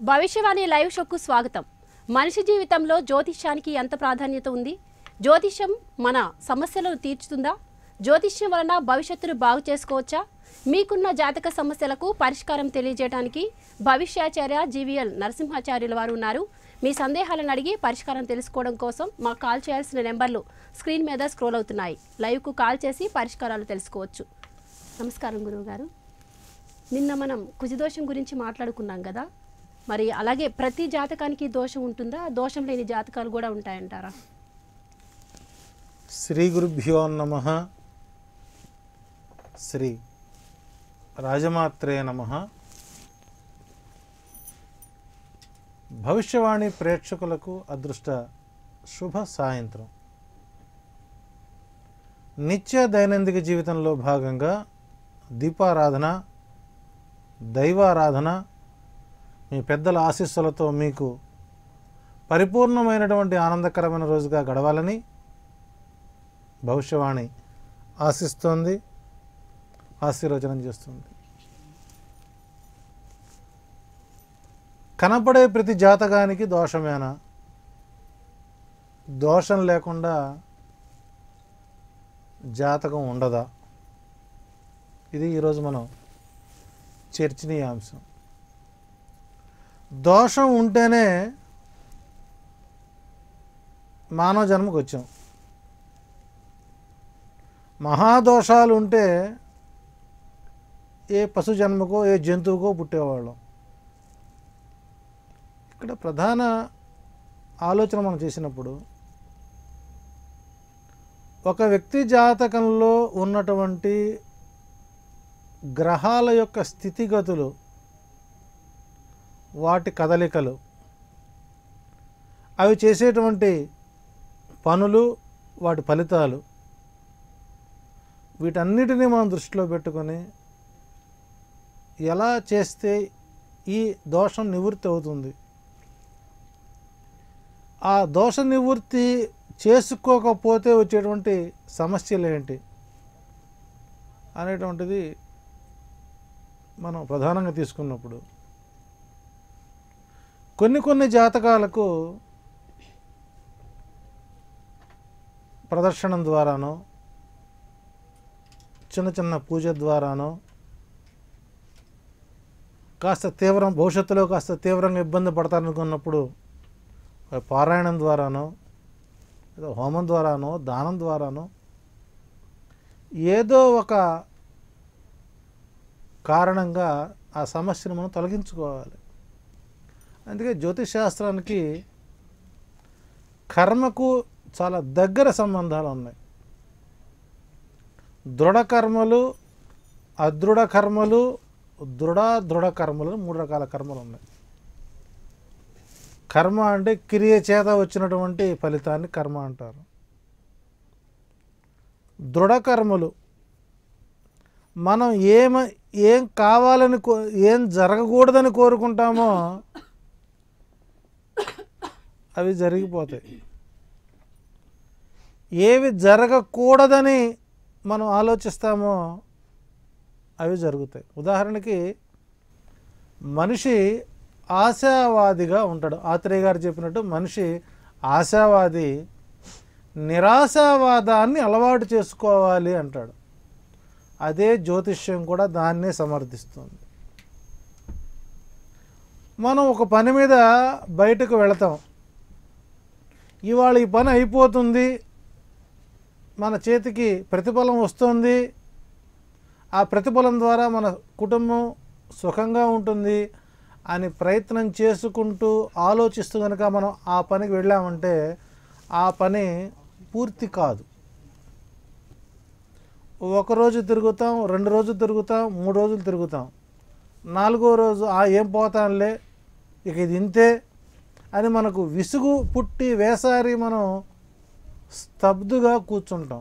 భవిష్యవాణి live షోకు స్వాగతం మనిషి జీవితంలో జ్యోతిష్యానికి ఎంత ప్రాధాన్యత ఉంది జ్యోతిష్యం మన సమస్యలను తీర్చుతుందా జ్యోతిష్యం వలన భవిష్యత్తును బాగు చేసుకోవచ్చా మీకున్న జాతక సమస్యలకు పరిష్కారం తెలియజేయడానికి భవిష్యాచార్య జీవీఎల్ నరసింహాచార్యుల వారు ఉన్నారు మీ సందేహాలను అడిగి పరిష్కారం తెలుసుకోవడం కోసం మాకు కాల్ చేయాల్సిన నెంబర్లు స్క్రీన్ మీద స్క్రోల్ అవుతున్నాయి లైవ్కు కాల్ చేసి పరిష్కారాలు తెలుసుకోవచ్చు నమస్కారం గురువుగారు నిన్న మనం కుజదోషం గురించి మాట్లాడుకున్నాం కదా మరి అలాగే ప్రతి జాతకానికి దోషం ఉంటుందా దోషం లేని జాతకాలు కూడా ఉంటాయంటారా శ్రీ గురుభ్యో నమ శ్రీ రాజమాత్రే నమ భవిష్యవాణి ప్రేక్షకులకు అదృష్ట శుభ సాయంత్రం నిత్య దైనందిక జీవితంలో భాగంగా దీపారాధన దైవారాధన మీ పెద్దల ఆశీస్సులతో మీకు పరిపూర్ణమైనటువంటి ఆనందకరమైన రోజుగా గడవాలని భవిష్యవాణి ఆశిస్తోంది ఆశీర్వచనం చేస్తుంది కనపడే ప్రతి జాతకానికి దోషమేనా దోషం లేకుండా జాతకం ఉండదా ఇది ఈరోజు మనం చర్చనీయాంశం దోషం ఉంటేనే మానవ జన్మకు వచ్చాం మహాదోషాలు ఉంటే ఏ పశు జన్మకో ఏ జంతువుకో పుట్టేవాళ్ళం ఇక్కడ ప్రధాన ఆలోచన మనం చేసినప్పుడు ఒక వ్యక్తి జాతకంలో ఉన్నటువంటి గ్రహాల యొక్క స్థితిగతులు వాటి కదలికలు అవి చేసేటువంటి పనులు వాటి ఫలితాలు వీటన్నిటినీ మనం దృష్టిలో పెట్టుకొని ఎలా చేస్తే ఈ దోషం నివృత్తి అవుతుంది ఆ దోష నివృత్తి చేసుకోకపోతే వచ్చేటువంటి సమస్యలు ఏంటి అనేటువంటిది మనం ప్రధానంగా తీసుకున్నప్పుడు కొన్ని కొన్ని జాతకాలకు ప్రదర్శనం ద్వారానో చిన్న చిన్న పూజ ద్వారానో కాస్త తీవ్రం భవిష్యత్తులో కాస్త తీవ్రంగా ఇబ్బంది పడతారనుకున్నప్పుడు పారాయణం ద్వారానో ఏదో హోమం ద్వారానో దానం ద్వారానో ఏదో ఒక కారణంగా ఆ సమస్యను మనం తొలగించుకోవాలి అందుకే జ్యోతిష్ శాస్త్రానికి కర్మకు చాలా దగ్గర సంబంధాలు ఉన్నాయి దృఢ కర్మలు అదృఢ కర్మలు దృఢ దృఢ కర్మలు మూడు రకాల కర్మలు ఉన్నాయి కర్మ అంటే క్రియ చేత వచ్చినటువంటి ఫలితాన్ని కర్మ అంటారు దృఢ కర్మలు మనం ఏమ ఏం కావాలని కో ఏం జరగకూడదని కోరుకుంటామో అవి జరిగిపోతాయి ఏవి జరగకూడదని మనం ఆలోచిస్తామో అవి జరుగుతాయి ఉదాహరణకి మనిషి ఆశావాదిగా ఉంటాడు ఆత్రేయ గారు చెప్పినట్టు మనిషి ఆశావాది నిరాశావాదాన్ని అలవాటు చేసుకోవాలి అంటాడు అదే జ్యోతిష్యం కూడా దాన్నే సమర్థిస్తుంది మనం ఒక పని మీద బయటకు వెళతాం ఇవాళ ఈ పని అయిపోతుంది మన చేతికి ప్రతిఫలం వస్తుంది ఆ ప్రతిఫలం ద్వారా మన కుటుంబం సుఖంగా ఉంటుంది అని ప్రయత్నం చేసుకుంటూ ఆలోచిస్తూ కనుక మనం ఆ పనికి వెళ్ళామంటే ఆ పని పూర్తి కాదు ఒకరోజు తిరుగుతాం రెండు రోజులు తిరుగుతాం మూడు రోజులు తిరుగుతాం నాలుగో రోజు ఆ ఏం పోతాంలే ఇక ఇది ఇంతే అని మనకు విసుగు పుట్టి వేసారి మనం స్తబ్దుగా కూర్చుంటాం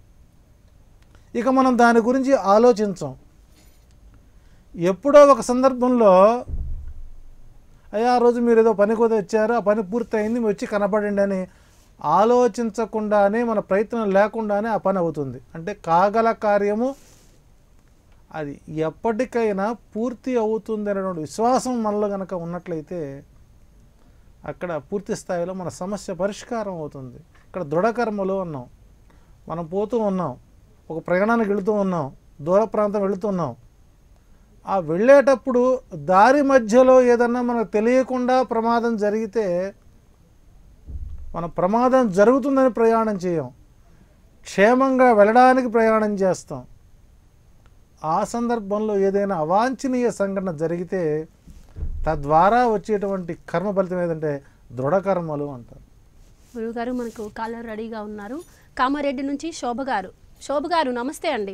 ఇక మనం దాని గురించి ఆలోచించాం ఎప్పుడో ఒక సందర్భంలో అయ్యా ఆ రోజు మీరు ఏదో పని కూడా వచ్చారు ఆ పని పూర్తయింది మీరు వచ్చి కనపడండి అని ఆలోచించకుండానే మన ప్రయత్నం లేకుండానే ఆ పని అవుతుంది అంటే కాగల కార్యము అది ఎప్పటికైనా పూర్తి అవుతుంది అనేటువంటి విశ్వాసం మనలో కనుక ఉన్నట్లయితే అక్కడ పూర్తి స్థాయిలో మన సమస్య పరిష్కారం అవుతుంది ఇక్కడ దృఢకర్మలో ఉన్నాం మనం పోతూ ఉన్నాం ఒక ప్రయాణానికి వెళుతూ ఉన్నాం దూర ప్రాంతం వెళుతున్నాం ఆ వెళ్ళేటప్పుడు దారి మధ్యలో ఏదన్నా మనకు తెలియకుండా ప్రమాదం జరిగితే మన ప్రమాదం జరుగుతుందని ప్రయాణం చేయం క్షేమంగా వెళ్ళడానికి ప్రయాణం చేస్తాం ఆ సందర్భంలో ఏదైనా అవాంఛనీయ సంఘటన జరిగితే తద్వారా వచ్చేటువంటి కర్మ ఫలితం ఏదంటే దృఢకర్మలు అంటారు గురువుగారు మనకు కాలర్ రెడీగా ఉన్నారు కామారెడ్డి నుంచి శోభ గారు శోభ గారు నమస్తే అండి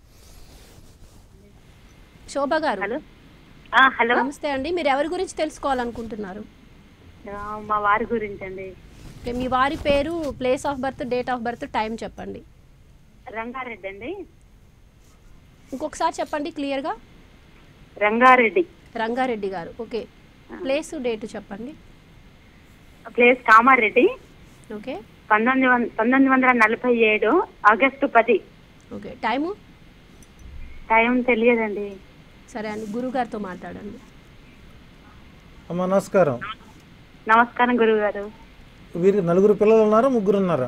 శోభ గారు హలో ఆ, హలో నమస్తే అండి మీరు ఎవరి గురించి తెలుసుకోవాలనుకుంటున్నారు ఆ, మా వారి గురించి అండి ఓకే, మీ వారి పేరు place of birth date of birth time చెప్పండి రంగారెడ్డి అండి ఇంకొకసారి చెప్పండి క్లియర్గా రంగారెడ్డి రంగారెడ్డి గారు ఓకే ప్లేస్ డేట్ చెప్పండి ప్లేస్ కామారెడ్డి ఓకే పంతొమ్మిది వంద పంతొమ్మిది వందల నలభై ఏడు ఆగస్టు పది ఓకే టైము టైం తెలియదండి సరే అండి గురుగారితో మాట్లాడండి అమ్మ నమస్కారం నమస్కారం గురువు గారు వీరికి నలుగురు పిల్లలు ఉన్నారా ముగ్గురు ఉన్నారా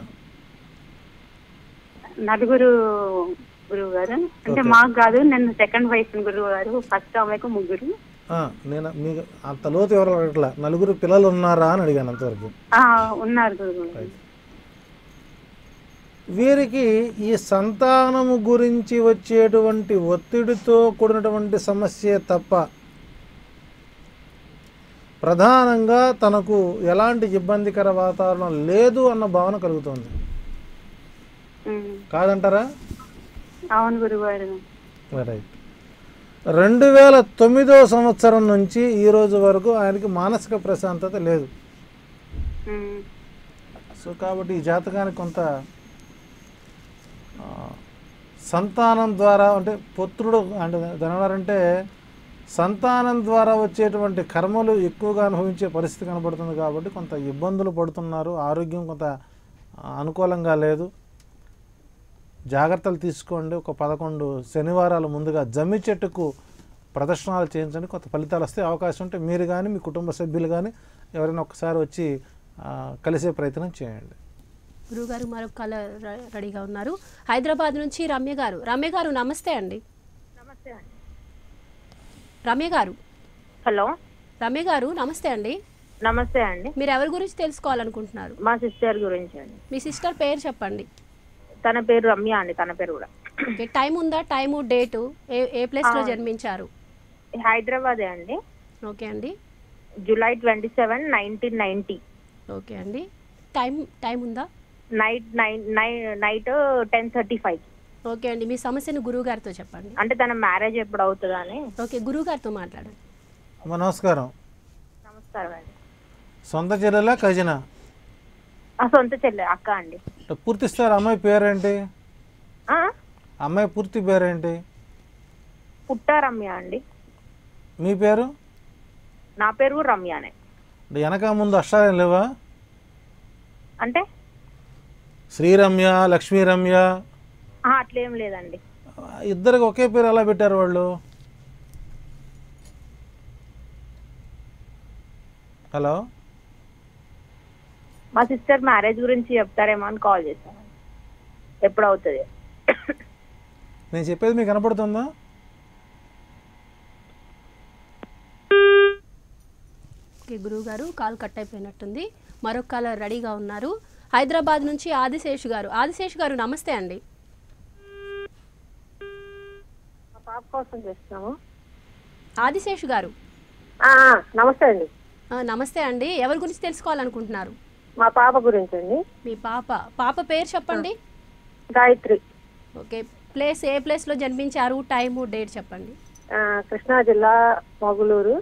నలుగురు గురువు గారు అంటే Okay. మాకు కాదు నేను సెకండ్ వైఫ్ గురువు గారు ఫస్ట్ ఆమెకు ముగ్గురు ఆ, నేను మీకు అంత లోతు ఎవరు అడగట్లా నలుగురు పిల్లలు ఉన్నారా అని అడిగాను అంతవరకు ఆ, ఉన్నారు గురువు గారు వీరికి ఈ సంతానము గురించి వచ్చేటువంటి ఒత్తిడితో కూడినటువంటి సమస్యే తప్ప ప్రధానంగా తనకు ఎలాంటి ఇబ్బందికర వాతావరణం లేదు అన్న భావన కలుగుతుంది ఉమ్, కాదంటారా అవును గురువు గారు రైట్ రెండు వేల తొమ్మిదో సంవత్సరం నుంచి ఈ రోజు వరకు ఆయనకి మానసిక ప్రశాంతత లేదు ఉమ్, సో కాబట్టి ఈ జాతకానికి కొంత ఆ, సంతానం ద్వారా అంటే పుత్రుడు అంటే దానివారంటే సంతానం ద్వారా వచ్చేటువంటి కర్మలు ఎక్కువగా అనుభవించే పరిస్థితి కనబడుతుంది కాబట్టి కొంత ఇబ్బందులు పడుతున్నారు ఆరోగ్యం కొంత ఆ, అనుకూలంగా లేదు జాగ్రత్తలు తీసుకోండి ఒక పదకొండు శనివారాలు ముందుగా జమ్మి చెట్టుకు ప్రదర్శనలు చేయించండి కొంత ఫలితాలు వస్తే అవకాశం ఉంటే మీరు కానీ మీ కుటుంబ సభ్యులు కానీ ఎవరైనా ఒకసారి వచ్చి ఆ, కలిసే ప్రయత్నం చేయండి గురువుగారు మరొక కళ రెడీగా ఉన్నారు హైదరాబాద్ నుంచి రమ్య గారు రమ్య గారు నమస్తే అండి రమ్య గారు హలో రమ్య గారు నమస్తే అండి నమస్తే అండి మీరు ఎవరి గురించి తెలుసుకోవాలనుకుంటున్నారు మా సిస్టర్ గురించి అండి మీ సిస్టర్ పేరు చెప్పండి తన పేరు రమ్య అండి తన పేరు కూడా ఓకే టైం ఉందా టైము డేటు ఏ ఏ ప్లేస్లో జన్మించారు హైదరాబాదే అండి ఓకే అండి July twenty seven nineteen ninety okay అండి టైం టైం ఉందా night nine night ten thirty five okay అండి మీ సమస్యను గురువు గారితో చెప్పండి అంటే తన మ్యారేజ్ ఎప్పుడు అవుతుందా అని ఓకే గురువు గారితో మాట్లాడండి అమ్మ నమస్కారం నమస్కారం అండి సొంత చెల్లెలా కజినా ఆ సొంత చెల్లె అక్క అండి అంటే పూర్తి స్థాయి అమ్మాయి పేరేంటి ఆ? అమ్మాయి పూర్తి పేరేంటి పుట్ట రమ్య అండి మీ పేరు నా పేరు కూడా రమ్యనే అంటే వెనక ముందు అష్టాలేం లేవా అంటే శ్రీరమ్య లక్ష్మీరమ్య ఆ, అట్లేం లేదండి ఇద్దరికి ఒకే పేరు ఎలా పెట్టారు వాళ్ళు హలో మా సిస్టర్ మ్యారేజ్ గురించి చెప్తారేమో అని కాల్ చేశాను ఎప్పుడు అవుతుంది నేను చెప్పేది మీకు కనపడుతుందా ఓకే గురువు గారు కాల్ కట్ అయిపోయినట్టుంది మరొక కాల్ రెడీగా ఉన్నారు హైదరాబాద్ నుంచి ఆదిశేష్ గారు ఆదిశేష్ గారు నమస్తే అండి మా పాప కోసం చేస్తున్నాము ఆదిశేష్ గారు ఆ, ఆ, నమస్తే అండి ఆ, నమస్తే అండి ఎవరి గురించి తెలుసుకోవాలనుకుంటున్నారు మా పాప గురించి అండి మీ పాప పాప పేరు చెప్పండి గాయత్రి ఓకే ప్లేస్ ఏ ప్లేస్లో జన్మించారు టైము డేట్ చెప్పండి ఆ, కృష్ణా జిల్లా మొగులూరు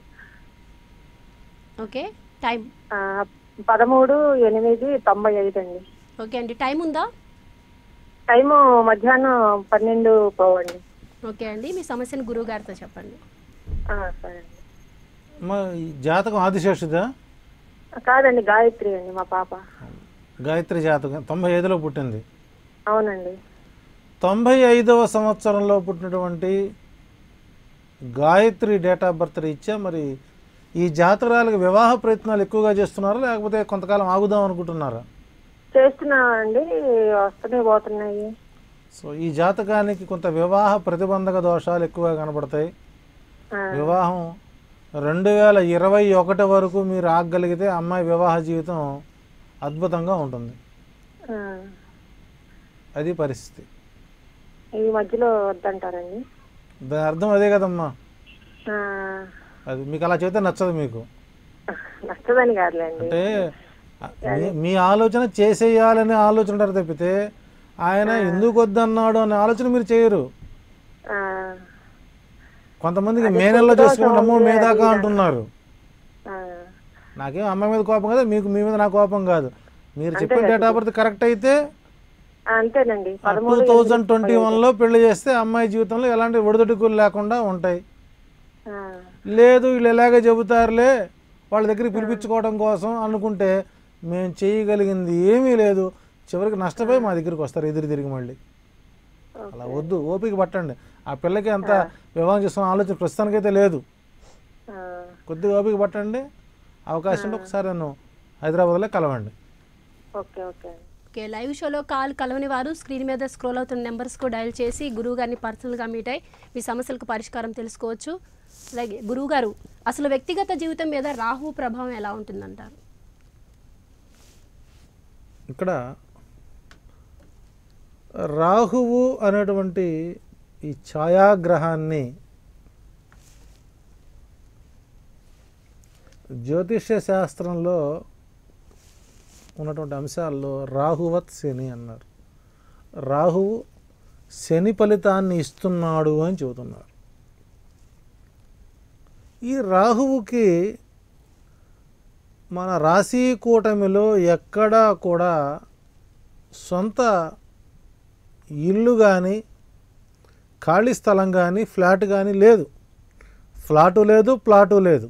ఓకే టైం ఆ, పదమూడు ఎనిమిది తొంభై ఐదు అండి ఓకే అండి టైం ఉందా టైము మధ్యాహ్నం పన్నెండు పోవండి ఓకే అండి మీ సమస్యను గురువు గారితో చెప్పండి ఆ, సరే అండి మా ఈ జాతకం ఆదిశేషుదా కాదండి గాయత్రి అండి మా పాప గాయత్రి జాతకం తొంభై ఐదులో పుట్టింది అవునండి తొంభై ఐదవ సంవత్సరంలో పుట్టినటువంటి గాయత్రి డేట్ ఆఫ్ బర్త్ ఇచ్చా మరి ఈ జాతరాలకు వివాహ ప్రయత్నాలు ఎక్కువగా చేస్తున్నారా లేకపోతే కొంతకాలం ఆగుదాం అనుకుంటున్నారా చేస్తున్నామండి వస్తున్నాయి పోతున్నాయి సో ఈ జాతకానికి కొంత వివాహ ప్రతిబంధక దోషాలు ఎక్కువగా కనబడతాయి ఆ, వివాహం రెండు వేల ఇరవై ఒకటి వరకు మీరు ఆగగలిగితే అమ్మాయి వివాహ జీవితం అద్భుతంగా ఉంటుంది ఆ. అది పరిస్థితి ఈ మధ్యలో వద్దంటారండి దాని అర్థం అదే కదమ్మా ఆ, అది మీకు అలా చెబితే నచ్చదు మీకు నచ్చదని కాదులేండి అంటే మీ- మీ ఆలోచన చేసేయాలనే ఆలోచన ఉంటారు తప్పితే ఆయన ఎందుకు వద్దన్నాడు అనే ఆలోచన మీరు చేయరు ఆ, కొంతమందికి మే నెలలో చేసుకుంటాము మే దాకా అంటున్నారు ఆ, నాకేం అమ్మాయి మీద కోపం కాదు మీకు మీ మీద నా కోపం కాదు మీరు చెప్పిన డేట్ ఆఫ్ బర్త్ కరెక్ట్ అయితే అంతేనండి టూ పదమూడు థౌజండ్ ట్వంటీ వన్లో పెళ్లి చేస్తే అమ్మాయి జీవితంలో ఎలాంటి ఒడిదొడుకులు లేకుండా ఉంటాయి ఆ, లేదు వీళ్ళు ఎలాగే చెబుతారులే వాళ్ళ దగ్గరికి పిలిపించుకోవడం కోసం అనుకుంటే మేము చేయగలిగింది ఏమీ లేదు చివరికి నష్టపోయి మా దగ్గరికి వస్తారు ఎదురు తిరిగి మళ్ళీ అలా వద్దు ఓపిక పట్టండి ఆ పిల్లకి అంత వివాహం చేస్తున్న ఆలోచన ప్రస్తుతానికైతే లేదు ఆ, కొద్దిగా ఓపిక పట్టండి అవకాశం ఉంటే ఒకసారి నన్ను హైదరాబాద్లో కలవండి ఓకే ఓకే అండి ఓకే లైవ్ షోలో కాల్ కలవని వారు స్క్రీన్ మీద స్క్రోల్ అవుతున్న నెంబర్స్కు డయల్ చేసి గురువు గారిని పర్సనల్గా మీట్ అయి మీ సమస్యలకు పరిష్కారం తెలుసుకోవచ్చు అలాగే గురువు గారు అసలు వ్యక్తిగత జీవితం మీద రాహు ప్రభావం ఎలా ఉంటుందంటారు ఇక్కడ రాహువు అనేటువంటి ఈ ఛాయాగ్రహాన్ని జ్యోతిష్య శాస్త్రంలో ఉన్నటువంటి అంశాల్లో రాహువత్ శని అన్నారు రాహువు శని ఫలితాన్ని ఇస్తున్నాడు అని చెబుతున్నారు ఈ రాహువుకి మన రాశి కూటమిలో ఎక్కడా కూడా సొంత ఇల్లు కానీ ఖాళీ స్థలం కానీ ఫ్లాట్ కానీ లేదు ఫ్లాటు లేదు ప్లాటు లేదు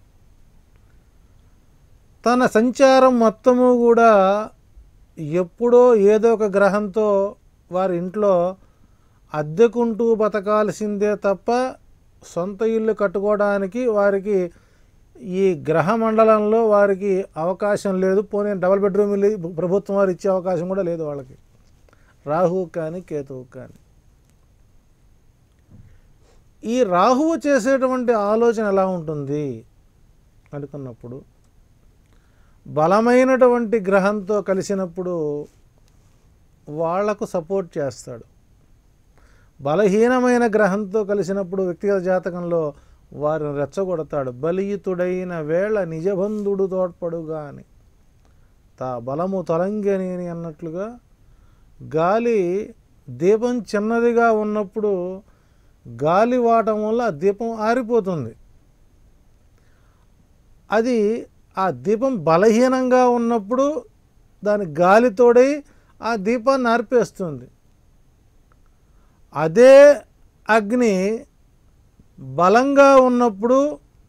తన సంచారం మొత్తము కూడా ఎప్పుడో ఏదో ఒక గ్రహంతో వారి ఇంట్లో అద్దెకుంటూ బతకాల్సిందే తప్ప సొంత ఇల్లు కట్టుకోవడానికి వారికి ఈ గ్రహ మండలంలో వారికి అవకాశం లేదు పోనీ డబల్ బెడ్రూమ్ ఇల్లు ప్రభుత్వం వారు ఇచ్చే అవకాశం కూడా లేదు వాళ్ళకి రాహువు కానీ కేతువు కానీ ఈ రాహువు చేసేటువంటి ఆలోచన ఎలా ఉంటుంది అనుకున్నప్పుడు బలమైనటువంటి గ్రహంతో కలిసినప్పుడు వాళ్లకు సపోర్ట్ చేస్తాడు బలహీనమైన గ్రహంతో కలిసినప్పుడు వ్యక్తిగత జాతకంలో వారిని రెచ్చగొడతాడు బలియుతుడైన వేళ నిజబంధుడు తోడ్పడుగా అని తా బలము తొలంగని అన్నట్లుగా గాలి దీపం చిన్నదిగా ఉన్నప్పుడు గాలి వాటం వల్ల ఆ దీపం ఆరిపోతుంది అది ఆ దీపం బలహీనంగా ఉన్నప్పుడు దాని గాలితోడై ఆ దీపాన్ని ఆర్పేస్తుంది అదే అగ్ని బలంగా ఉన్నప్పుడు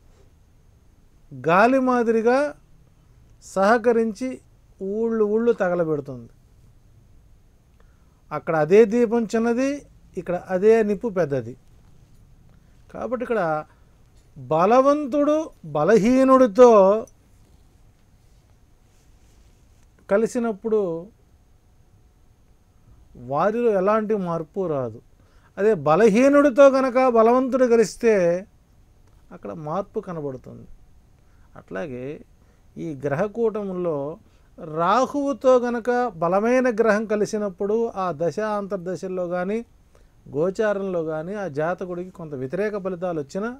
గాలి మాదిరిగా సహకరించి ఊళ్ళు ఊళ్ళు తగలబెడుతుంది అక్కడ అదే దీపం చిన్నది ఇక్కడ అదే నిప్పు పెద్దది కాబట్టి ఇక్కడ బలవంతుడు బలహీనుడితో కలిసినప్పుడు వారిలో ఎలాంటి మార్పు రాదు అదే బలహీనుడితో కనుక బలవంతుడు కలిస్తే అక్కడ మార్పు కనబడుతుంది అట్లాగే ఈ గ్రహకూటంలో రాహువుతో గనక బలమైన గ్రహం కలిసినప్పుడు ఆ దశ అంతర్దశల్లో కానీ గోచారంలో కానీ ఆ జాతకుడికి కొంత వ్యతిరేక ఫలితాలు వచ్చినా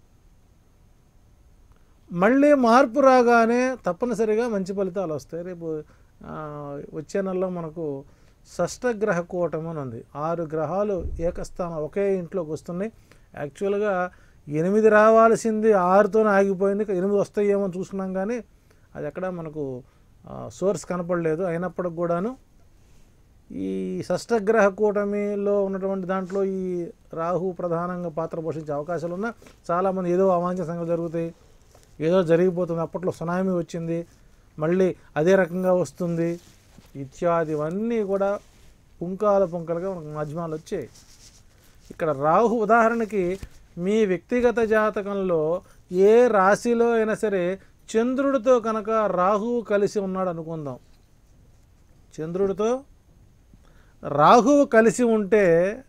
మళ్ళీ మార్పు రాగానే తప్పనిసరిగా మంచి ఫలితాలు వస్తాయి రేపు ఆ, వచ్చే నెలలో మనకు షష్టగ్రహ కూటమి అని ఉంది ఆరు గ్రహాలు ఏకస్థానం ఒకే ఇంట్లోకి వస్తున్నాయి యాక్చువల్గా ఎనిమిది రావాల్సింది ఆరుతోనే ఆగిపోయింది ఇక ఎనిమిది వస్తాయేమో అని చూసుకున్నాం కానీ అది ఎక్కడ మనకు సోర్స్ కనపడలేదు అయినప్పటికి కూడాను ఈ షష్టగ్రహ కూటమిలో ఉన్నటువంటి దాంట్లో ఈ రాహు ప్రధానంగా పాత్ర పోషించే అవకాశాలు ఉన్నా చాలామంది ఏదో అవాంఛ సంగతి జరుగుతాయి ఏదో జరిగిపోతుంది అప్పట్లో సునామీ వచ్చింది మళ్ళీ అదే రకంగా వస్తుంది ఇత్యాదివన్నీ కూడా పుంకాల పుంకలుగా మనకు మాధ్యమాలు వచ్చాయి ఇక్కడ రాహు ఉదాహరణకి మీ వ్యక్తిగత జాతకంలో ఏ రాశిలో అయినా సరే చంద్రుడితో కనుక రాహువు కలిసి ఉన్నాడు అనుకుందాం చంద్రుడితో రాహువు కలిసి ఉంటే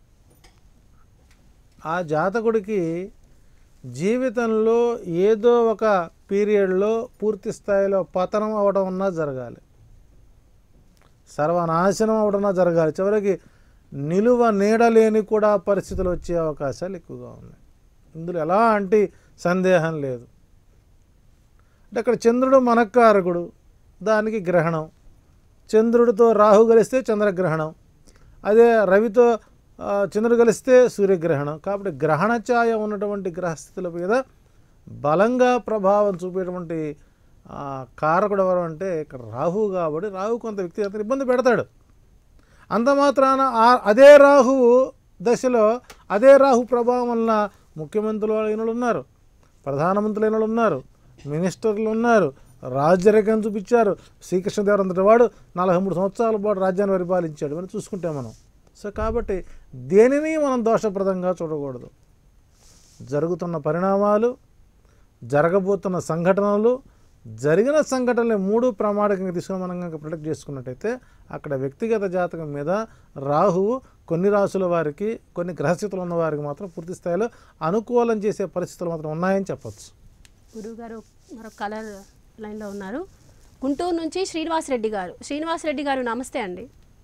ఆ జాతకుడికి జీవితంలో ఏదో ఒక పీరియడ్లో పూర్తి స్థాయిలో పతనం అవడం అన్నా జరగాలి సర్వనాశనం అవడన్నా జరగాలి చివరికి నిలువ నీడలేని కూడా పరిస్థితులు వచ్చే అవకాశాలు ఎక్కువగా ఉన్నాయి ఇందులో ఎలాంటి సందేహం లేదు అంటే అక్కడ చంద్రుడు మనక్కారకుడు దానికి గ్రహణం చంద్రుడితో రాహు కలిస్తే చంద్రగ్రహణం అదే రవితో ఆ, చంద్రుడు కలిస్తే సూర్యగ్రహణం కాబట్టి గ్రహణ ఛాయ ఉన్నటువంటి గ్రహస్థితుల మీద బలంగా ప్రభావం చూపేటువంటి ఆ, కారకుడు ఎవరు అంటే ఇక్కడ రాహు కాబట్టి రాహు కొంత వ్యక్తిగత ఇబ్బంది పెడతాడు అంత మాత్రాన ఆ- అదే రాహువు దశలో అదే రాహు ప్రభావం వలన ముఖ్యమంత్రులు అయిన వాళ్ళు ఉన్నారు ప్రధానమంత్రులు అయిన వాళ్ళు ఉన్నారు మినిస్టర్లు ఉన్నారు రాజ్యరేఖను చూపించారు శ్రీకృష్ణదేవరంతటి వాడు నలభై మూడు సంవత్సరాల పాటు రాజ్యాన్ని పరిపాలించాడు మనం చూసుకుంటే మనం సో కాబట్టి దేనిని మనం దోషప్రదంగా చూడకూడదు జరుగుతున్న పరిణామాలు జరగబోతున్న సంఘటనలు జరిగిన సంఘటనలు మూడు ప్రామాణికంగా తీసుకుని మనం కనుక ప్రొటెక్ట్ చేసుకున్నట్టయితే అక్కడ వ్యక్తిగత జాతకం మీద రాహువు కొన్ని రాసుల వారికి కొన్ని గ్రహస్థితులు ఉన్న వారికి మాత్రం పూర్తి స్థాయిలో అనుకూలం చేసే పరిస్థితులు మాత్రం ఉన్నాయని చెప్పొచ్చు గురువుగారు మరొక కలర్ లైన్లో ఉన్నారు గుంటూరు నుంచి శ్రీనివాస్ రెడ్డి గారు శ్రీనివాస్ రెడ్డి గారు నమస్తే అండి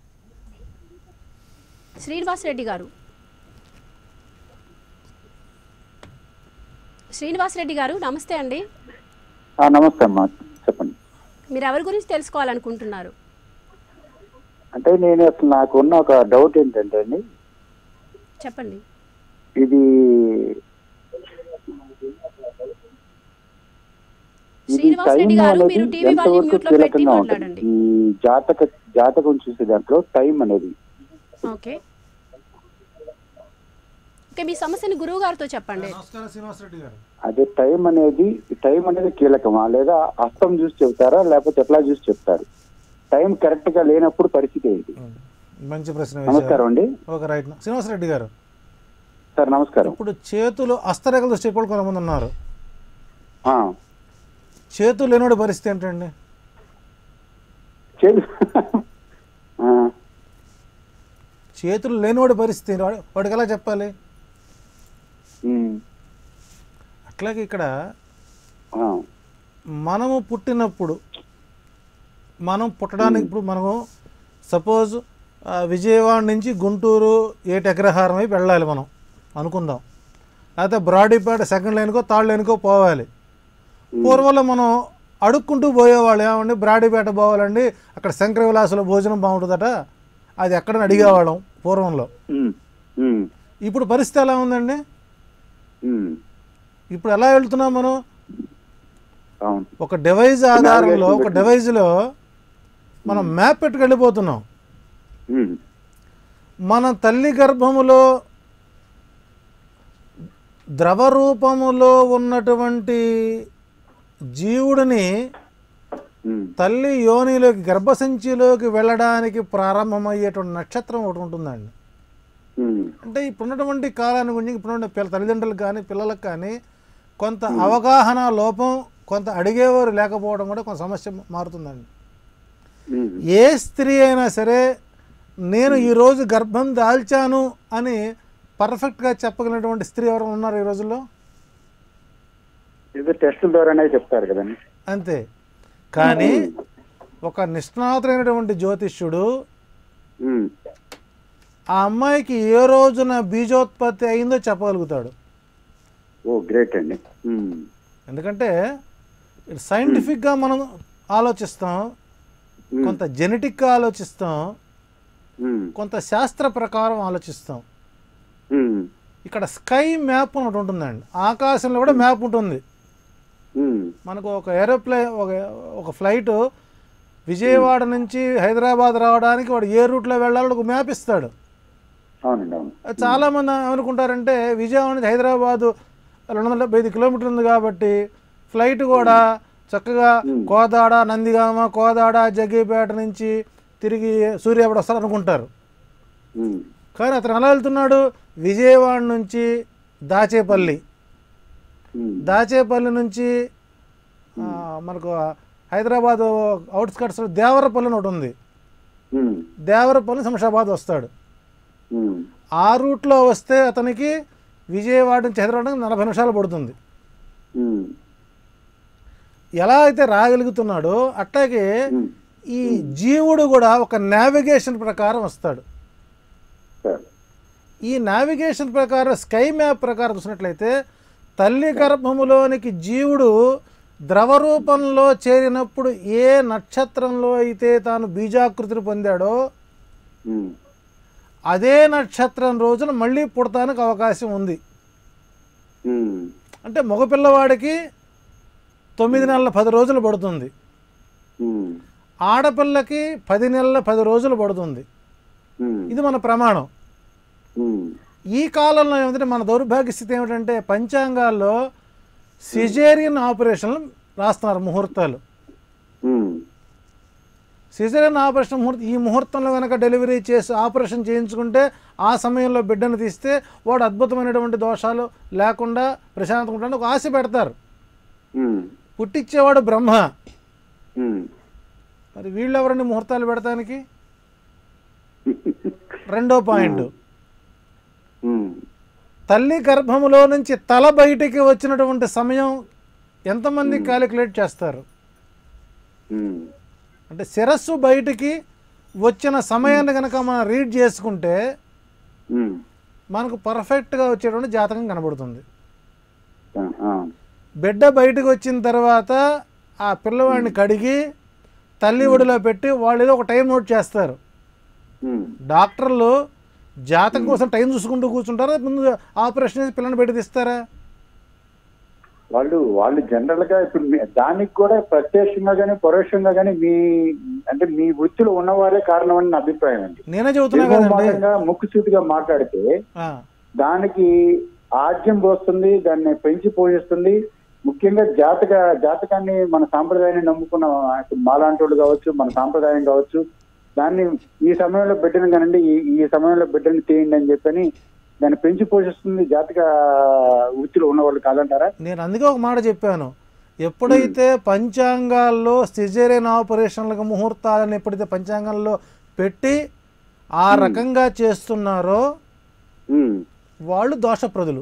శ్రీనివాస్ రెడ్డి గారు శ్రీనివాస్ రెడ్డి గారు నమస్తే అండి ఆ, నమస్తే అమ్మా చెప్పండి మీరు ఎవరి గురించి తెలుసుకోవాలనుకుంటున్నారు అంటే నేను అసలు నాకు ఉన్న ఒక డౌట్ ఏంటంటే అండి చెప్పండి ఇది ఇది శ్రీనివాస్ టైం రెడ్డి గారు అనేది మీరు టీవీ వాల్యూమ్ ఎంతవరకు మ్యూట్లో పెట్టి కీలకంగా ఉంటుంది మాట్లాడండి ఈ జాతక జాతకం చూసే దాంట్లో టైం అనేది ఓకే ఓకే మీ సమస్యని గురువు గారితో చెప్పండి నమస్కారం శ్రీనివాసరెడ్డి గారు అదే టైం అనేది టైం అనేది కీలకమా లేదా అస్తం చూసి చెప్తారా లేకపోతే ఎట్లా చూసి చెప్తారు టైం కరెక్ట్ గా లేనప్పుడు పరిస్థితి ఏంటి మంచి ప్రశ్న వేశారు. నమస్కారం అండి ఓకే రైట్ శ్రీనివాసరెడ్డి గారు సార్ నమస్కారం ఇప్పుడు చేతులు హస్తరేఖలు దృష్టి ఇప్పుడు కొంతమంది ఉన్నారు ఆ, చేతులు లేనివాడి పరిస్థితి ఏంటండి చే- ఆ, చేతులు లేనివాడి పరిస్థితి ఏంటి? వాడి- వాడికి ఎలా చెప్పాలి ఉమ్, అట్లాగే ఇక్కడ ఆ, మనము పుట్టినప్పుడు మనం పుట్టడానికి ఇప్పుడు మనము సపోజ్ విజయవాడ నుంచి గుంటూరు ఏటి అగ్రహారం వైపు వెళ్ళాలి మనం అనుకుందాం లేకపోతే బ్రాడీపేట సెకండ్ లైన్కో థర్డ్ లైన్కో పోవాలి పూర్వంలో మనం అడుక్కుంటూ పోయేవాళ్ళు ఏమండి బ్రాడీపేట పోవాలండి అక్కడ శంకర విలాసుల భోజనం బాగుంటుందట అది ఎక్కడని అడిగేవాళ్ళం పూర్వంలో ఉమ్, ఉమ్, ఇప్పుడు పరిస్థితి ఎలా ఉందండి ఉమ్, ఇప్పుడు ఎలా వెళ్తున్నాం మనం అవును ఒక డివైజ్ ఆధారంలో ఒక డివైజ్లో మనం మ్యాప్ పెట్టుకు వెళ్ళిపోతున్నాం ఉమ్, మన తల్లి గర్భములో ద్రవ రూపములో ఉన్నటువంటి జీవుడిని ఉమ్, తల్లి యోనిలోకి గర్భసంచిలోకి వెళ్ళడానికి ప్రారంభమయ్యేటువంటి నక్షత్రం ఒకటి ఉంటుందండి ఉమ్, అంటే ఇప్పుడు ఉన్నటువంటి కాలాన్ని గురించి ఇప్పుడు పిల్ల తల్లిదండ్రులకు కానీ పిల్లలకు కానీ కొంత అవగాహన లోపం కొంత అడిగేవారు లేకపోవడం కూడా కొంత సమస్య మారుతుందండి ఉమ్, ఏ స్త్రీ అయినా సరే నేను ఈరోజు గర్భం దాల్చాను అని పర్ఫెక్ట్గా చెప్పగలిగినటువంటి స్త్రీ ఎవరు ఉన్నారు ఈ రోజుల్లో ఏదో టెస్టుల ద్వారానే చెప్తారు కదండి అంతే కానీ ఒక నిష్ణాతులైనటువంటి జ్యోతిష్యుడు ఉమ్, ఆ అమ్మాయికి ఏ రోజున బీజోత్పత్తి అయిందో చెప్పగలుగుతాడు ఓ గ్రేట్ అండి ఉమ్, ఎందుకంటే సైంటిఫిక్గా మనం ఆలోచిస్తాం ఉమ్, కొంత జెనెటిక్గా ఆలోచిస్తాం ఉమ్, కొంత శాస్త్ర ప్రకారం ఆలోచిస్తాం ఉమ్, ఇక్కడ స్కై మ్యాప్ అని ఒకటి ఉంటుందండి ఆకాశంలో కూడా మ్యాప్ ఉంటుంది ఉమ్, మనకు ఒక ఏరోప్లేన్ ఒక ఒక ఫ్లైట్ విజయవాడ నుంచి హైదరాబాద్ రావడానికి వాడు ఏ రూట్లో వెళ్ళాలో ఒక మ్యాప్ ఇస్తాడు అవునండి అవును అది చాలామంది ఏమనుకుంటారంటే విజయవాడ నుంచి హైదరాబాదు రెండు వందల డెబ్బై ఐదు కిలోమీటర్లు ఉంది కాబట్టి ఫ్లైట్ కూడా చక్కగా కోదాడ నందిగామ కోదాడ జగ్గీపేట నుంచి తిరిగి సూర్యాపేట వస్తారు అనుకుంటారు ఉమ్, కానీ అతను ఎలా వెళ్తున్నాడు విజయవాడ నుంచి దాచేపల్లి ఉమ్, దాచేపల్లి నుంచి ఆ, మనకు హైదరాబాద్ అవుట్స్కట్స్ దేవరపల్లి అని ఒకటి ఉంది ఉమ్, దేవరపల్లి శంషాబాద్ వస్తాడు ఉమ్, ఆ రూట్లో వస్తే అతనికి విజయవాడ నుంచి హైదరాబాద్ నలభై నిమిషాలు పడుతుంది ఉమ్, ఎలా అయితే రాగలుగుతున్నాడో అట్లాగే ఉమ్, ఈ జీవుడు కూడా ఒక నావిగేషన్ ప్రకారం వస్తాడు సార్ ఈ నావిగేషన్ ప్రకారం స్కై మ్యాప్ ప్రకారం చూసినట్లయితే తల్లి గర్భములోనికి జీవుడు ద్రవ రూపంలో చేరినప్పుడు ఏ నక్షత్రంలో అయితే తాను బీజాకృతిని పొందాడో ఉమ్, అదే నక్షత్రం రోజున మళ్ళీ పుడతానికి అవకాశం ఉంది ఉమ్, అంటే మగపిల్లవాడికి తొమ్మిది నెలల పది రోజులు పడుతుంది ఉమ్, ఆడపిల్లకి పది నెలల పది రోజులు పడుతుంది ఉమ్, ఇది మన ప్రమాణం ఉమ్, ఈ కాలంలో ఏమిటంటే మన దౌర్భాగ్య స్థితి ఏమిటంటే పంచాంగాల్లో సిజేరియన్ ఆపరేషన్లు రాస్తున్నారు ముహూర్తాలు ఉమ్, సిజేరియన్ ఆపరేషన్ ముహూర్తం ఈ ముహూర్తంలో కనుక డెలివరీ చేసి ఆపరేషన్ చేయించుకుంటే ఆ సమయంలో బిడ్డను తీస్తే వాడు అద్భుతమైనటువంటి దోషాలు లేకుండా ప్రశాంతంగా ఉంటాడని ఒక ఆశ పెడతారు ఉమ్, పుట్టించేవాడు బ్రహ్మ ఉమ్. మరి వీళ్ళు ఎవరండి ముహూర్తాలు పెడతానికి రెండో పాయింట్ ఉమ్, తల్లి గర్భములో నుంచి తల బయటికి వచ్చినటువంటి సమయం ఎంతమంది క్యాలిక్యులేట్ చేస్తారు ఉమ్, అంటే శిరస్సు బయటికి వచ్చిన సమయాన్ని కనుక మనం రీడ్ చేసుకుంటే ఉమ్. మనకు పర్ఫెక్ట్గా వచ్చేటువంటి జాతకం కనబడుతుంది ఆ, ఆ. బిడ్డ బయటకు వచ్చిన తర్వాత ఆ పిల్లవాడిని కడిగి తల్లి ఒడిలో పెట్టి వాళ్ళు ఏదో ఒక టైం నోట్ చేస్తారు ఉమ్, డాక్టర్లు జాతకం కోసం టైం చూసుకుంటూ కూర్చుంటారా ముందు ఆపరేషన్ చేసి పిల్లని బయట తీస్తారా వాళ్ళు వాళ్ళు జనరల్ గా ఇప్పుడు మీ- దానికి కూడా ప్రత్యక్షంగా కానీ పరోక్షంగా కానీ మీ అంటే మీ వృత్తిలో ఉన్నవారే కారణం అని నా అభిప్రాయం అండి నేనే చెబుతున్నా కదండి నిర్మోహమాటంగా ముక్కుసూటిగా మాట్లాడితే ఆ, దానికి ఆద్యం పోస్తుంది దాన్ని పెంచి పోషిస్తుంది ముఖ్యంగా జాతక జాతకాన్ని మన సాంప్రదాయాన్ని నమ్ముకున్న ఇప్పుడు మాలాంటి వాళ్ళు కావచ్చు మన సాంప్రదాయం కావచ్చు దాన్ని ఈ సమయంలో బిడ్డను కానండి ఈ ఈ సమయంలో బిడ్డని తీయండి అని చెప్పని దాన్ని పెంచి పోషిస్తుంది జాతక వృత్తిలో ఉన్నవాళ్ళు కాదంటారా నేను అందుకే ఒక మాట చెప్పాను ఎప్పుడైతే పంచాంగాల్లో సిజేరియన్ ఆపరేషన్లకు ముహూర్తాలను ఎప్పుడైతే పంచాంగంలో పెట్టి ఆ రకంగా చేస్తున్నారో ఉమ్. వాళ్ళు దోషప్రదులు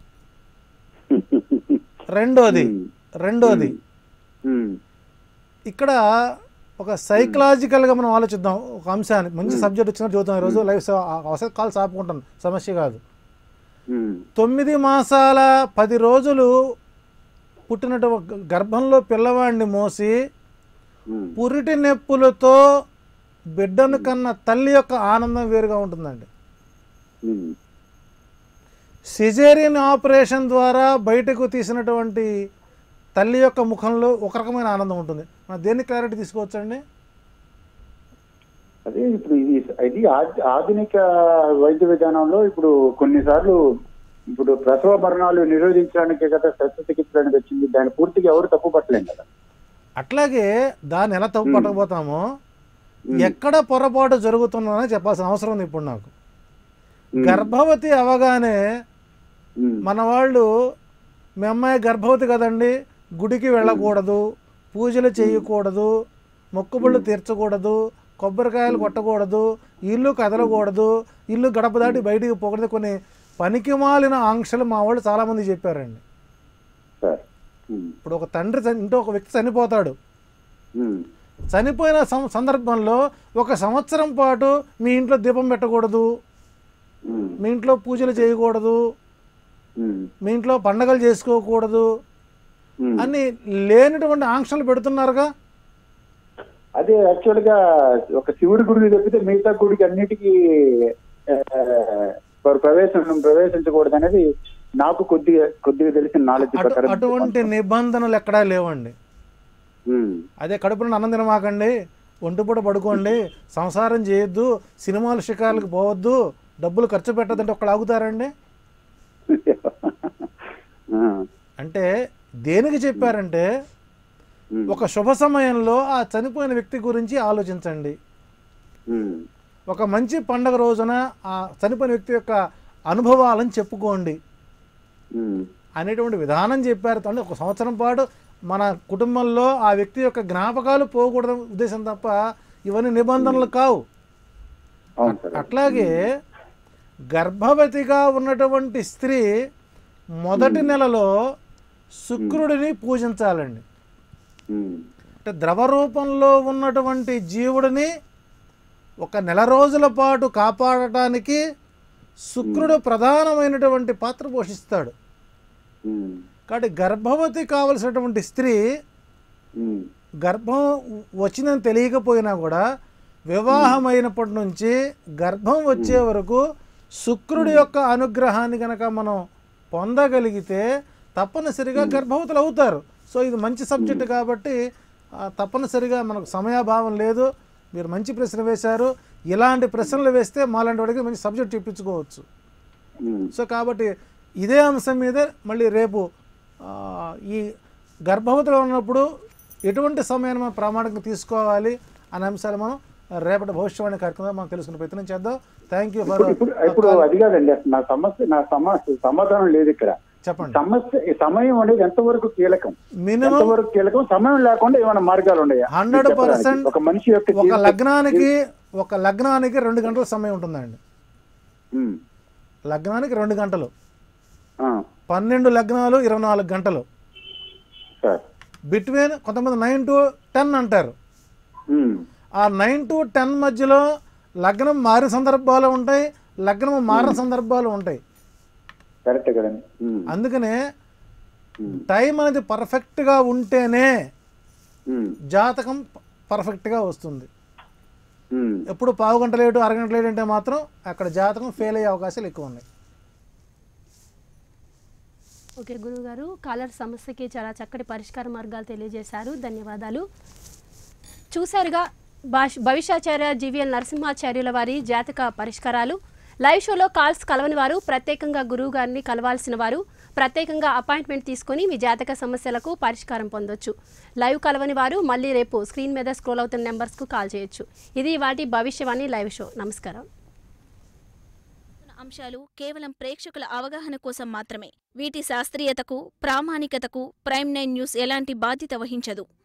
రెండోది రెండోది ఉమ్. ఇక్కడ ఒక సైకలాజికల్గా మనం ఆలోచిద్దాం ఒక అంశాన్ని మంచి సబ్జెక్ట్ వచ్చినట్టు చూద్దాం ఈరోజు లైవ్ అవసరం కాల్స్ ఆపుకుంటాను సమస్య కాదు ఉమ్. తొమ్మిది మాసాల పది రోజులు పుట్టినటు గర్భంలో పిల్లవాడిని మోసి ఉమ్. పురిటి నొప్పులతో బిడ్డను కన్న తల్లి యొక్క ఆనందం వేరుగా ఉంటుందండి ఉమ్. సిజేరియన్ ఆపరేషన్ ద్వారా బయటకు తీసినటువంటి తల్లి యొక్క ముఖంలో ఒక రకమైన ఆనందం ఉంటుంది మనం దేన్ని క్లారిటీ తీసుకోవచ్చండి అదే ఇప్పుడు ఇది ఇది ఆ- ఆధునిక వైద్య విధానంలో ఇప్పుడు కొన్నిసార్లు ఇప్పుడు ప్రసవ మరణాలు నిరోధించడానికి కదా శస్త్రచికిత్సడానికి వచ్చింది దాన్ని పూర్తిగా ఎవరు తప్పు పట్టలేం కదా అట్లాగే దాన్ని ఎలా తప్పు పట్టకపోతామో ఎక్కడ పొరపాటు జరుగుతుందని చెప్పాల్సిన అవసరం ఉంది ఇప్పుడు నాకు ఉమ్. గర్భవతి అవగానే ఉమ్. మన వాళ్ళు మీ అమ్మాయి గర్భవతి కదండి గుడికి వెళ్ళకూడదు పూజలు చేయకూడదు మొక్కుబళ్ళు తీర్చకూడదు కొబ్బరికాయలు కొట్టకూడదు ఇల్లు కదలకూడదు ఇల్లు గడప దాటి బయటికి పోకూడదు కొన్ని పనికిమాలిన ఆంక్షలు మా వాళ్ళు చాలామంది చెప్పారండి సార్ ఉమ్. ఇప్పుడు ఒక తండ్రి చని- ఇంట్లో ఒక వ్యక్తి చనిపోతాడు ఉమ్. చనిపోయిన సం- సందర్భంలో ఒక సంవత్సరం పాటు మీ ఇంట్లో దీపం పెట్టకూడదు ఉమ్. మీ ఇంట్లో పూజలు చేయకూడదు ఉమ్. మీ ఇంట్లో పండగలు చేసుకోకూడదు ఉమ్. అని లేనటువంటి ఆంక్షలు పెడుతున్నారుగా అదే యాక్చువల్ గా ఒక శివుడి గుడికి తప్పితే మిగతా గుడికి అన్నిటికీ ఆ, వారు ప్రవేశం ప్రవేశించకూడదు అనేది నాకు కొద్దిగా కొద్దిగా తెలిసిన నాలెడ్జ్ అటు ప్రకారం అటువంటి నిబంధనలు ఎక్కడా లేవండి ఉమ్. అదే కడుపున అన్నం తినమాకండి ఒంటిపూట పడుకోండి సంసారం చేయొద్దు సినిమాలు షికార్లకు పోవద్దు డబ్బులు ఖర్చు పెట్టద్దంటే ఒకళ్ళు ఆగుతారండి ఆ. అంటే దేనికి చెప్పారంటే ఉమ్. ఒక శుభ సమయంలో ఆ చనిపోయిన వ్యక్తి గురించి ఆలోచించండి ఉమ్. ఒక మంచి పండగ రోజున ఆ చనిపోయిన వ్యక్తి యొక్క అనుభవాలను చెప్పుకోండి ఉమ్, అనేటువంటి విధానం చెప్పారు అంటే ఒక సంవత్సరం పాటు మన కుటుంబంలో ఆ వ్యక్తి యొక్క జ్ఞాపకాలు పోకూడదు ఉద్దేశం తప్ప ఇవన్నీ నిబంధనలు కావు అవును సార్ అట్లాగే గర్భవతిగా ఉన్నటువంటి స్త్రీ మొదటి నెలలో శుక్రుడిని పూజించాలండి ఉమ్, అంటే ద్రవ రూపంలో ఉన్నటువంటి జీవుడిని ఒక నెల రోజుల పాటు కాపాడటానికి శుక్రుడు ప్రధానమైనటువంటి పాత్ర పోషిస్తాడు ఉమ్, కాబట్టి గర్భవతి కావలసినటువంటి స్త్రీ ఉమ్, గర్భం వచ్చిందని తెలియకపోయినా కూడా వివాహం అయినప్పటి నుంచి గర్భం వచ్చే వరకు శుక్రుడి యొక్క అనుగ్రహాన్ని కనుక మనం పొందగలిగితే తప్పనిసరిగా గర్భవతులు అవుతారు సో ఇది మంచి సబ్జెక్ట్ కాబట్టి ఆ, తప్పనిసరిగా మనకు సమయాభావం లేదు మీరు మంచి ప్రశ్న వేశారు ఇలాంటి ప్రశ్నలు వేస్తే మాలాంటి వాడికి మంచి సబ్జెక్ట్ చెప్పించుకోవచ్చు ఉమ్, సో కాబట్టి ఇదే అంశం మీద మళ్ళీ రేపు ఆ, ఈ గర్భవతిలో ఉన్నప్పుడు ఎటువంటి సమయాన్ని మనం ప్రామాణికంగా తీసుకోవాలి అనే అంశాలు మనం రేపటి భవిష్యవాణి కార్యక్రమంలో మనం తెలుసుకునే ప్రయత్నం చేద్దాం థ్యాంక్ యూ ఫర్ ఇప్పుడు ఇప్పుడు అది కాదండి అసలు నా సమస్య నా సమస్య సమాధానం లేదు ఇక్కడ చెప్పండి సమస్య ఈ సమయం అనేది ఎంతవరకు కీలకం మినిమం ఎంతవరకు కీలకం సమయం లేకుండా ఏమైనా మార్గాలు ఉన్నాయా హండ్రెడ్ చెప్పడానికి. పర్సెంట్ ఒక మనిషి యొక్క ఒక జీవితం- లగ్నానికి ఒక లగ్నానికి రెండు గంటల సమయం ఉంటుందండి ఉమ్, లగ్నానికి రెండు గంటలు ఆ, పన్నెండు లగ్నాలు ఇరవై నాలుగు గంటలు సార్ బిట్వీన్ కొంతమంది నైన్ టు టెన్ అంటారు ఉమ్, ఆ నైన్ టు టెన్ మధ్యలో లగ్నం మారిన సందర్భాలు ఉంటాయి లగ్నం మారిన సందర్భాలు ఉంటాయి కరెక్ట్ కదండి ఉమ్, అందుకనే ఉమ్, టైం అనేది పర్ఫెక్ట్గా ఉంటేనే ఉమ్, జాతకం పర్ఫెక్ట్గా వస్తుంది ఉమ్. ఎప్పుడు పావు గంట లేటు అరగంట లేటు అంటే మాత్రం అక్కడ జాతకం ఫెయిల్ అయ్యే అవకాశాలు ఎక్కువ ఉన్నాయి ఓకే గురువుగారు కాలర్ సమస్యకి చాలా చక్కటి పరిష్కార మార్గాలు తెలియజేశారు ధన్యవాదాలు చూశారుగా భాష భవిష్యాచార్య జీవీఎల్ నరసింహాచార్యుల వారి జాతక పరిష్కారాలు లైవ్ షోలో కాల్స్ కలవని వారు ప్రత్యేకంగా గురువు గారిని కలవాల్సిన వారు ప్రత్యేకంగా అపాయింట్మెంట్ తీసుకొని మీ జాతక సమస్యలకు పరిష్కారం పొందొచ్చు లైవ్ కలవని వారు మళ్ళీ రేపు స్క్రీన్ మీద స్క్రోల్ అవుతున్న నెంబర్స్కు కాల్ చేయొచ్చు ఇది వాటి భవిష్యవాణి లైవ్ షో నమస్కారం అంశాలు కేవలం ప్రేక్షకుల అవగాహన కోసం మాత్రమే వీటి శాస్త్రీయతకు ప్రామాణికతకు ప్రైమ్ నైన్ న్యూస్ ఎలాంటి బాధ్యత వహించదు